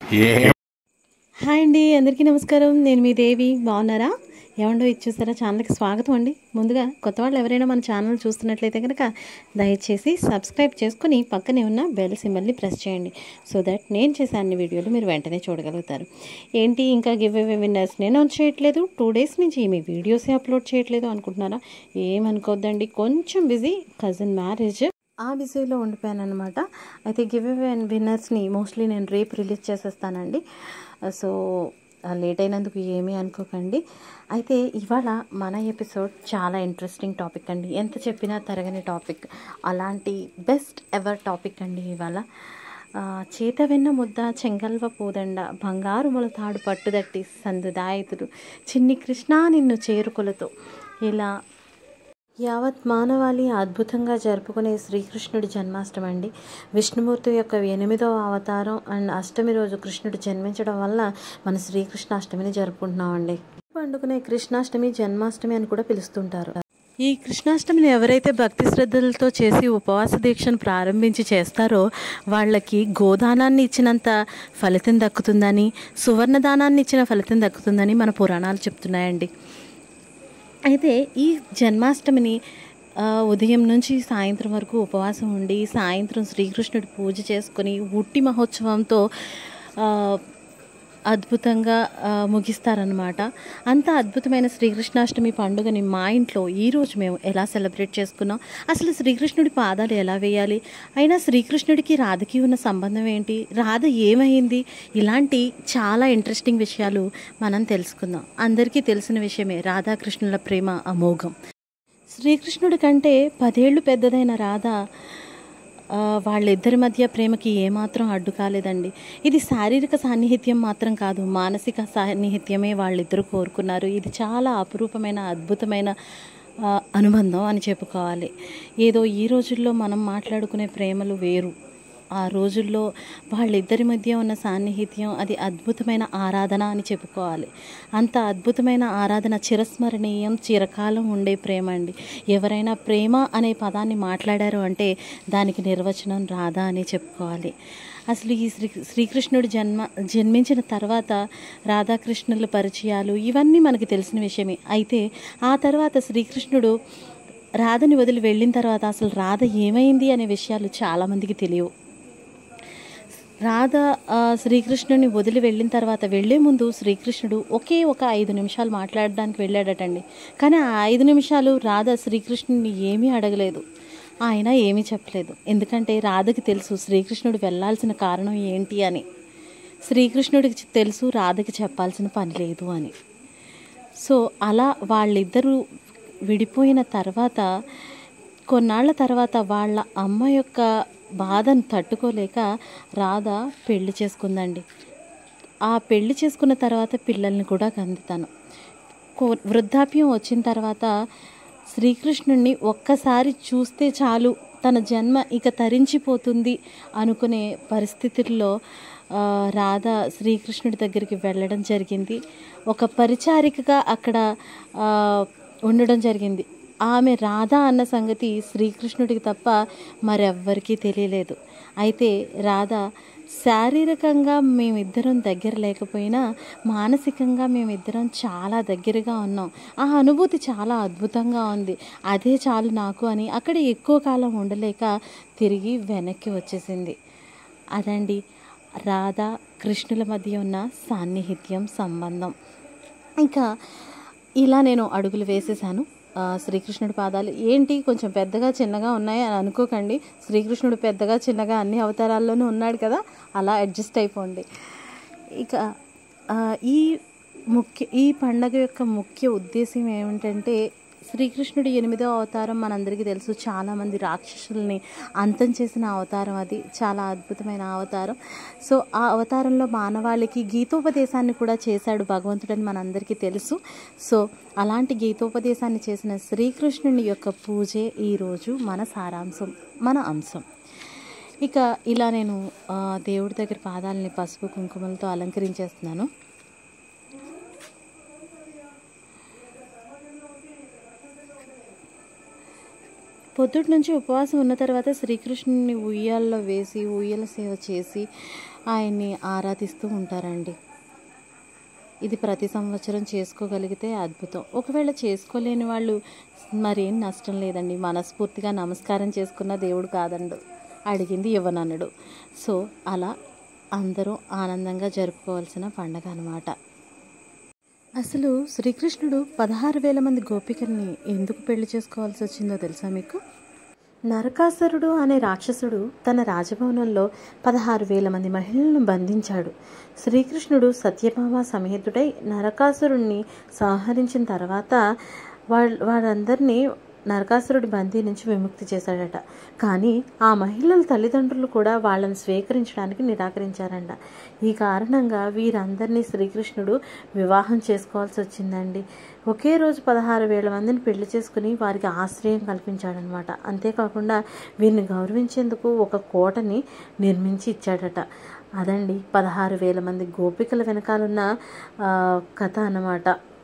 ఏ hi అండి అందరికీ నమస్కారం నేను మీ దేవి బాగున్నారా ఏమండో ఇది చూసారా ఛానల్కి స్వాగతం అండి ముందుగా కొత్త వాళ్ళు ఎవరైనా మన ఛానల్ చూస్తున్నట్లయితే కనుక దయచేసి సబ్స్క్రైబ్ చేసుకుని పక్కనే ఉన్న బెల్ సింబల్ని ప్రెస్ చేయండి సో దట్ నేను చేసే అన్ని వీడియోలు మీరు వెంటనే చూడగలుగుతారు ఏంటి ఇంకా గివ్ అవే విన్నర్స్ నేను అనౌన్స్ చేయట్లేదు టూ డేస్ నుంచి మీ వీడియోసే అప్లోడ్ చేయట్లేదు అనుకుంటున్నారా ఏమనుకోవద్దండి కొంచెం బిజీ కజిన్ మ్యారేజ్ ఆ బిజీలో ఉండిపోయాను అనమాట అయితే గివ్ అవే విన్నర్స్ని మోస్ట్లీ నేను రేపు రిలీజ్ చేసేస్తానండి సో లేట్ అయినందుకు ఏమీ అనుకోకండి అయితే ఇవాళ మన ఎపిసోడ్ చాలా ఇంట్రెస్టింగ్ టాపిక్ అండి ఎంత చెప్పినా తరగని టాపిక్ అలాంటి బెస్ట్ ఎవర్ టాపిక్ అండి ఇవాళ ఆ, చేత వెన్న ముద్ద చెంగల్వ పూదండ బంగారు మొలతాడు పట్టుదట్టి సందుదాయితుడు చిన్ని కృష్ణ నిన్ను చేరుకులతో ఇలా యావత్ మానవాళి అద్భుతంగా జరుపుకునే శ్రీకృష్ణుడి జన్మాష్టమి అండి విష్ణుమూర్తి యొక్క ఎనిమిదవ అవతారం అండ్ అష్టమి రోజు కృష్ణుడు జన్మించడం వల్ల మన శ్రీకృష్ణాష్టమిని జరుపుకుంటున్నామండి పండుకునే కృష్ణాష్టమి జన్మాష్టమి అని కూడా పిలుస్తుంటారు ఈ కృష్ణాష్టమిని ఎవరైతే భక్తి శ్రద్ధలతో చేసి ఉపవాస దీక్షను ప్రారంభించి చేస్తారో వాళ్ళకి గోదానాన్ని ఇచ్చినంత ఫలితం దక్కుతుందని సువర్ణదానాన్ని ఇచ్చిన ఫలితం దక్కుతుందని మన పురాణాలు చెప్తున్నాయండి అయితే ఈ జన్మాష్టమిని ఆ, ఉదయం నుంచి సాయంత్రం వరకు ఉపవాసం ఉండి సాయంత్రం శ్రీకృష్ణుడి పూజ చేసుకొని ఉట్టి మహోత్సవంతో ఆ, అద్భుతంగా ఆ, ముగిస్తారనమాట అంత అద్భుతమైన శ్రీకృష్ణాష్టమి పండుగని మా ఇంట్లో ఈరోజు మేము ఎలా సెలబ్రేట్ చేసుకున్నాం అసలు శ్రీకృష్ణుడి పాదాలు ఎలా వేయాలి అయినా శ్రీకృష్ణుడికి రాధకి ఉన్న సంబంధం ఏంటి రాధ ఏమైంది ఇలాంటి చాలా ఇంట్రెస్టింగ్ విషయాలు మనం తెలుసుకుందాం అందరికీ తెలిసిన విషయమే రాధాకృష్ణుల ప్రేమ అమోఘం శ్రీకృష్ణుడి కంటే పదేళ్లు పెద్దదైన రాధ ఆ, వాళ్ళిద్దరి మధ్య ప్రేమకి ఏమాత్రం అడ్డు కాలేదండి ఇది శారీరక సాన్నిహిత్యం మాత్రం కాదు మానసిక సాన్నిహిత్యమే వాళ్ళిద్దరూ కోరుకున్నారు ఇది చాలా అపురూపమైన అద్భుతమైన ఆ, అనుబంధం అని చెప్పుకోవాలి ఏదో ఈ రోజుల్లో మనం మాట్లాడుకునే ప్రేమలు వేరు ఆ రోజుల్లో వాళ్ళిద్దరి మధ్య ఉన్న సాన్నిహిత్యం అది అద్భుతమైన ఆరాధన అని చెప్పుకోవాలి అంత అద్భుతమైన ఆరాధన చిరస్మరణీయం చిరకాలం ఉండే ప్రేమ అండి ఎవరైనా ప్రేమ అనే పదాన్ని మాట్లాడారు అంటే దానికి నిర్వచనం రాధా అని చెప్పుకోవాలి అసలు ఈ శ్రీ శ్రీకృష్ణుడు జన్మ జన్మించిన తర్వాత రాధాకృష్ణుల పరిచయాలు ఇవన్నీ మనకి తెలిసిన విషయమే అయితే ఆ తర్వాత శ్రీకృష్ణుడు రాధని వదిలి వెళ్ళిన తర్వాత అసలు రాధ ఏమైంది అనే విషయాలు చాలామందికి తెలియవు రాధ ఆ, శ్రీకృష్ణుని వదిలి వెళ్ళిన తర్వాత వెళ్ళే ముందు శ్రీకృష్ణుడు ఒకే ఒక ఐదు నిమిషాలు మాట్లాడడానికి వెళ్ళాడటండి కానీ ఆ ఐదు నిమిషాలు రాధ శ్రీకృష్ణుని ఏమీ అడగలేదు ఆయన ఏమీ చెప్పలేదు ఎందుకంటే రాధకి తెలుసు శ్రీకృష్ణుడు వెళ్ళాల్సిన కారణం ఏంటి అని శ్రీకృష్ణుడికి తెలుసు రాధకి చెప్పాల్సిన పని లేదు అని సో అలా వాళ్ళిద్దరూ విడిపోయిన తర్వాత కొన్నాళ్ల తర్వాత వాళ్ళ అమ్మ యొక్క బాధను తట్టుకోలేక రాధ పెళ్లి చేసుకుందండి ఆ పెళ్లి చేసుకున్న తర్వాత పిల్లల్ని కూడా కందితాను కో- వృద్ధాప్యం వచ్చిన తర్వాత శ్రీకృష్ణుణ్ణి ఒక్కసారి చూస్తే చాలు తన జన్మ ఇక తరించిపోతుంది అనుకునే పరిస్థితుల్లో ఆ, రాధ శ్రీకృష్ణుడి దగ్గరికి వెళ్ళడం జరిగింది ఒక పరిచారికగా అక్కడ ఆ, ఉండడం జరిగింది ఆమె రాధ అన్న సంగతి శ్రీకృష్ణుడికి తప్ప మరెవ్వరికీ తెలియలేదు అయితే రాధ శారీరకంగా మేమిద్దరం దగ్గర లేకపోయినా మానసికంగా మేమిద్దరం చాలా దగ్గరగా ఉన్నాం ఆ అనుభూతి చాలా అద్భుతంగా ఉంది అదే చాలు నాకు అని అక్కడ ఎక్కువ కాలం ఉండలేక తిరిగి వెనక్కి వచ్చేసింది అదండి రాధ కృష్ణుల మధ్య ఉన్న సాన్నిహిత్యం సంబంధం ఇంకా ఇలా నేను అడుగులు వేసేసాను ఆ, శ్రీకృష్ణుడి పాదాలు ఏంటి కొంచెం పెద్దగా చిన్నగా ఉన్నాయి అని అనుకోకండి శ్రీకృష్ణుడు పెద్దగా చిన్నగా అన్ని అవతారాల్లోనూ ఉన్నాడు కదా అలా అడ్జస్ట్ అయిపోండి ఇక ఆ, ఈ ముఖ్య ఈ పండగ యొక్క ముఖ్య ఉద్దేశం ఏమిటంటే శ్రీకృష్ణుడు ఎనిమిదో అవతారం మనందరికీ తెలుసు చాలామంది రాక్షసుల్ని అంతం చేసిన అవతారం అది చాలా అద్భుతమైన అవతారం సో ఆ అవతారంలో మానవాళికి గీతోపదేశాన్ని కూడా చేశాడు భగవంతుడని మనందరికీ తెలుసు సో అలాంటి గీతోపదేశాన్ని చేసిన శ్రీకృష్ణుని యొక్క పూజే ఈరోజు మన సారాంశం మన అంశం ఇక ఇలా నేను ఆ, దేవుడి దగ్గర పాదాలని పసుపు కుంకుమలతో అలంకరించేస్తున్నాను పొద్దుటి నుంచి ఉపవాసం ఉన్న తర్వాత శ్రీకృష్ణుని ఉయ్యాల్లో వేసి ఉయ్యాల సేవ చేసి ఆయన్ని ఆరాధిస్తూ ఉంటారండి ఇది ప్రతి సంవత్సరం చేసుకోగలిగితే అద్భుతం ఒకవేళ చేసుకోలేని వాళ్ళు మరేం నష్టం లేదండి మనస్ఫూర్తిగా నమస్కారం చేసుకున్న దేవుడు కాదండు అడిగింది ఇవ్వనన్నాడు సో అలా అందరూ ఆనందంగా జరుపుకోవాల్సిన పండగ అనమాట అసలు శ్రీకృష్ణుడు పదహారు వేల మంది గోపికల్ని ఎందుకు పెళ్లి చేసుకోవాల్సి వచ్చిందో తెలుసా మీకు నరకాసురుడు అనే రాక్షసుడు తన రాజభవనంలో పదహారు వేల మంది మహిళలను బంధించాడు శ్రీకృష్ణుడు సత్యభామ సమేతుడై నరకాసురుణ్ణి సంహరించిన తర్వాత వాళ్ళ వారందరినీ నరకాసురుడి బందీ నుంచి విముక్తి చేశాడట కానీ ఆ మహిళల తల్లిదండ్రులు కూడా వాళ్ళని స్వీకరించడానికి నిరాకరించారంట ఈ కారణంగా వీరందరినీ శ్రీకృష్ణుడు వివాహం చేసుకోవాల్సి వచ్చిందండి ఒకే రోజు పదహారు వేల మందిని పెళ్లి చేసుకుని వారికి ఆశ్రయం కల్పించాడనమాట అంతేకాకుండా వీరిని గౌరవించేందుకు ఒక కోటని నిర్మించి ఇచ్చాడట అదండి పదహారు వేల మంది గోపికల వెనకాలన్న కథ అన్నమాట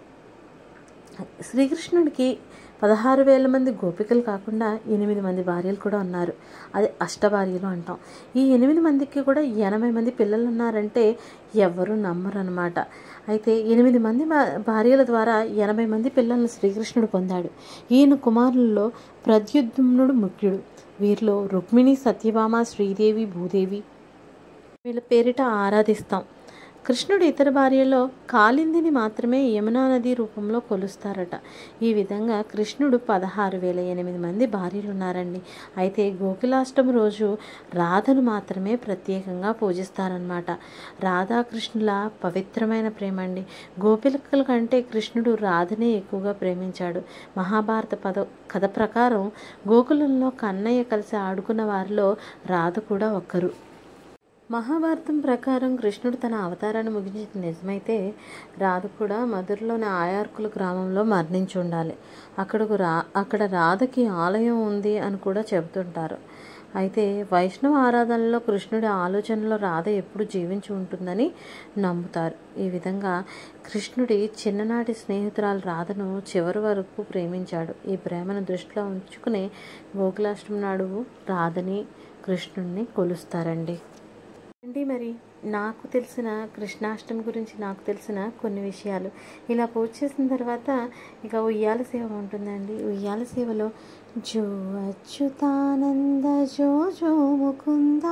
శ్రీకృష్ణుడికి పదహారు వేల మంది గోపికలు కాకుండా ఎనిమిది మంది భార్యలు కూడా ఉన్నారు అది అష్టభార్యలు అంటాం ఈ ఎనిమిది మందికి కూడా ఎనభై మంది పిల్లలు ఉన్నారంటే ఎవరు నమ్మరు అనమాట అయితే ఎనిమిది మంది భార్యల ద్వారా ఎనభై మంది పిల్లలను శ్రీకృష్ణుడు పొందాడు ఈయన కుమారులలో ప్రద్యుమ్నుడు ముఖ్యుడు వీరిలో రుక్మిణి సత్యభామ శ్రీదేవి భూదేవి వీళ్ళ పేరిట ఆరాధిస్తాం కృష్ణుడు ఇతర భార్యలో కాలిందిని మాత్రమే యమునా నది రూపంలో కొలుస్తారట ఈ విధంగా కృష్ణుడు పదహారు వేల ఎనిమిది మంది భార్యలు ఉన్నారండి అయితే గోకులాష్టమి రోజు రాధను మాత్రమే ప్రత్యేకంగా పూజిస్తారనమాట రాధాకృష్ణుల పవిత్రమైన ప్రేమ అండి గోపికల కంటే కృష్ణుడు రాధనే ఎక్కువగా ప్రేమించాడు మహాభారత పద కథ ప్రకారం గోకులంలో కన్నయ్య కలిసి ఆడుకున్న వారిలో రాధ కూడా ఒక్కరు మహాభారతం ప్రకారం కృష్ణుడు తన అవతారాన్ని ముగించిన నిజమైతే రాధ కూడా మధురలోని ఆయార్కుల గ్రామంలో మరణించి ఉండాలి అక్కడకు రా అక్కడ రాధకి ఆలయం ఉంది అని కూడా చెబుతుంటారు అయితే వైష్ణవ ఆరాధనలో కృష్ణుడి ఆలోచనలో రాధ ఎప్పుడు జీవించి ఉంటుందని నమ్ముతారు ఈ విధంగా కృష్ణుడి చిన్ననాటి స్నేహితురాలు రాధను చివరి వరకు ప్రేమించాడు ఈ ప్రేమను దృష్టిలో ఉంచుకుని గోకులాష్టమి నాడు రాధని కృష్ణుడిని కొలుస్తారండి అండి మరి నాకు తెలిసిన కృష్ణాష్టమి గురించి నాకు తెలిసిన కొన్ని విషయాలు ఇలా పూజ చేసిన తర్వాత ఇక ఉయ్యాల సేవ ఉంటుందండి ఉయ్యాల సేవలో జో అచ్యుతానంద జో జో ముకుంద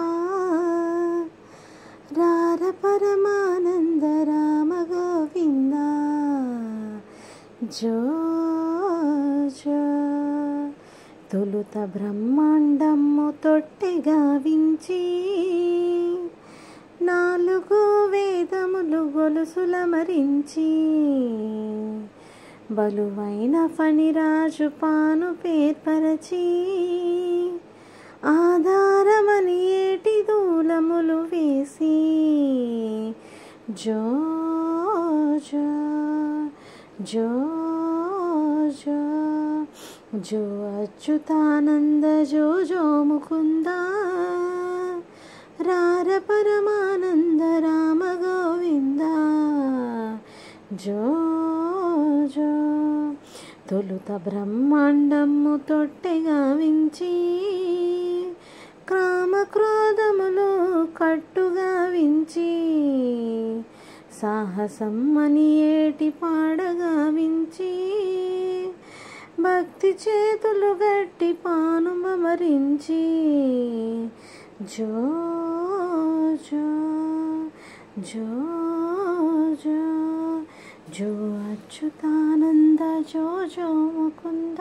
రార పరమానంద రామ గోవింద జో జో తొలుత బ్రహ్మాండము తొట్టెగా వించి నాలుగు వేదములు గొలుసుల మరించి బలువైన ఫణిరాజు పాను పేర్పరచి ఆధారమని ఏటి దూలములు వేసి జో జో జో జో జో అచ్యుతానంద జో జో ముకుంద రార పరమానంద రామ గోవింద జో జో తొలుత బ్రహ్మాండము తొట్టెగా వించి కామక్రోధములు కట్టుగా వించి సాహసం అని ఏటి పాడగా వించి భక్తి చేతులు గట్టి పాను మరించి జో జో జో జో జో అచ్యుతానంద జో జో ముకుంద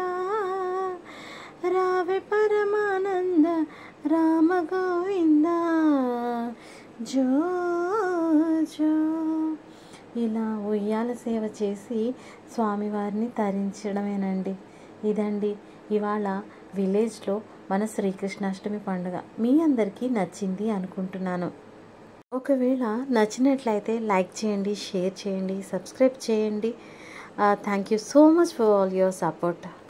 రావే పరమానంద రామ గోవింద జో జో ఇలా ఉయ్యాల సేవ చేసి స్వామివారిని తరించడమేనండి ఇదండి ఇవాళ విలేజ్లో మన శ్రీకృష్ణాష్టమి పండుగ మీ అందరికీ నచ్చింది అనుకుంటున్నాను ఒకవేళ నచ్చినట్లయితే లైక్ చేయండి షేర్ చేయండి సబ్స్క్రైబ్ చేయండి thank you so much for all your support